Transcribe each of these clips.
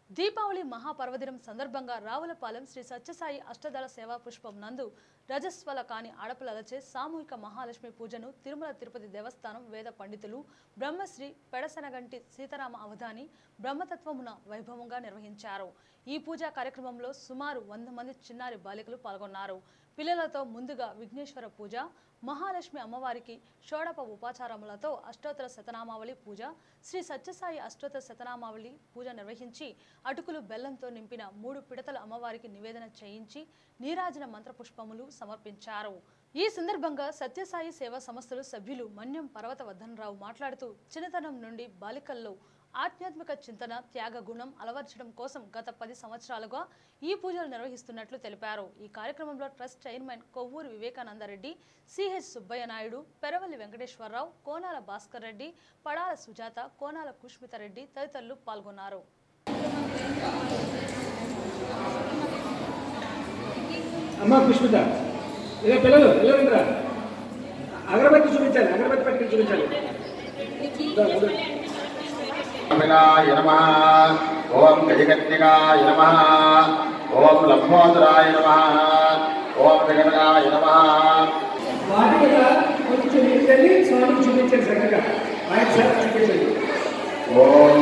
దీపావళి మహాపర్వదినం సందర్భంగా రావులపాలెం శ్రీ సత్యసాయి అష్టదళ సేవా పుష్పం నందు రజస్వల కాని ఆడపిల్లలచే సామూహిక మహాలక్ష్మి పూజను తిరుమల తిరుపతి దేవస్థానం వేద పండితులు బ్రహ్మశ్రీ పెడసనగంటి సీతారామ అవధాని బ్రహ్మతత్వమున వైభవంగా నిర్వహించారు ఈ పూజా కార్యక్రమంలో సుమారు వంద మంది చిన్నారి బాలికలు పాల్గొన్నారు పిల్లలతో ముందుగా విఘ్నేశ్వర పూజ మహాలక్ష్మి అమ్మవారికి షోడప ఉపాచారములతో అష్టోత్తర శతనామావళి పూజ శ్రీ సత్యసాయి అష్టోత్తర శతనామావళి పూజ నిర్వహించి అటుకులు బెల్లంతో నింపిన మూడు పిడతల అమ్మవారికి నివేదన చేయించి నీరాజన మంత్రపుష్పములు సమర్పించారు ఈ సందర్భంగా సత్యసాయి సేవా సంస్థలు సభ్యులు మన్యం పర్వతవర్ధనరావు మాట్లాడుతూ చిన్నతనం నుండి బాలికల్లో ఆధ్యాత్మిక చింతన త్యాగ గుణం అలవర్చడం కోసం గత పది సంవత్సరాలుగా ఈ పూజలు నిర్వహిస్తున్నట్లు తెలిపారు ఈ కార్యక్రమంలో trust chairman Kovvuru Vivekananda Reddy CH Subbaiah Naidu Peravalli Venkateswara Rao Konala Bhaskar Reddy Padala Sujatha Konala Kushmitha Reddy తదితరులు పాల్గొన్నారు అమ్మ పుష్పిత ఇలా పిల్లలు పిల్లలు రా అగరబత్తి చూపించాలి అగరబత్తి పట్టుకుని చూపించాలి దా, దా. కపిలాయ నమ ఓం గజగత్తికాయ నమ ఓం లంబోదరాయ నమ ఓం విగణాయ నమ వాటి మీద కొంచెం ఇద్దరిని స్వామికి చూపించాలి చక్కగా ఆయన సార్ చూపించండి ఓం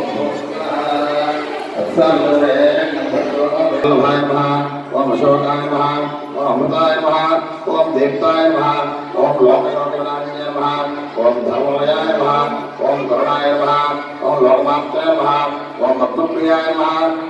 వత్సాయ నమ ఓం అశోకాయ నమ ఓం అమృతాయ నమ ఓం దేవతాయ నమ ఓం లోకయోగనాయ నమ ఓం ధర్మలయాయ నమ ఓం కరుణాయ నమ ఓం లోకమాత్రాయ నమ ఓం భక్తప్రియాయ నమ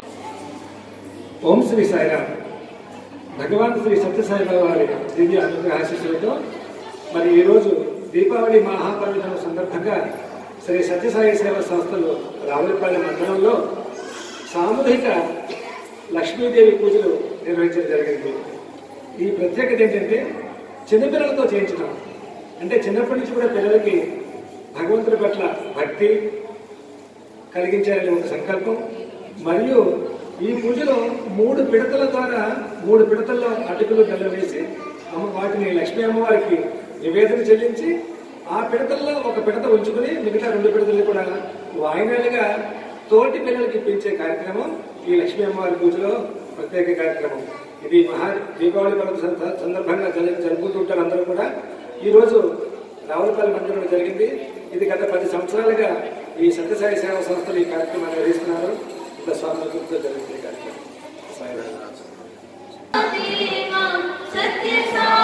ఓం శ్రీ సాయిరామ్ భగవాన్ శ్రీ సత్యసాయి బాబా వారి దివ్య అనుగ్రహ ఆశీస్సులతో మరి ఈరోజు దీపావళి మహాపర్వదినం సందర్భంగా శ్రీ సత్యసాయి సేవా సంస్థలు రావులపాలెం మండలంలో సామూహిక లక్ష్మీదేవి పూజలు నిర్వహించడం జరిగింది ఈ ప్రత్యేకత ఏంటంటే చిన్నపిల్లలతో చేయించడం అంటే చిన్నప్పటి నుంచి కూడా పిల్లలకి భగవంతుడి పట్ల భక్తి కలిగించాలని ఒక సంకల్పం మరియు ఈ పూజలో మూడు పిడతల ద్వారా మూడు పిడతల్లో అటుకులు బెల్లం వేసి అమ్మ వాటిని లక్ష్మీ అమ్మవారికి నివేదన చెల్లించి ఆ పిడతల్లో ఒక పిడత ఉంచుకుని మిగతా రెండు పిడతలు కూడా వాయినాలుగా తోటి పిల్లలకి ఇప్పించే కార్యక్రమం ఈ లక్ష్మీ అమ్మవారి పూజలో ప్రత్యేక కార్యక్రమం ఇది మహా దీపావళి పర్వ సంద- సందర్భంగా జరు- జరుపుకుంటూ ఉంటారు అందరూ కూడా ఈ రోజు రావులపల్లి మందిరంలో జరిగింది ఇది గత పది సంవత్సరాలుగా ఈ సత్యసాయి సేవా సంస్థలు ఈ కార్యక్రమాన్ని నిర్వహిస్తున్నారు ఇంత స్వామి గుర్తు జరిగింది ఈ కార్యక్రమం సాయిరామ్. సత్య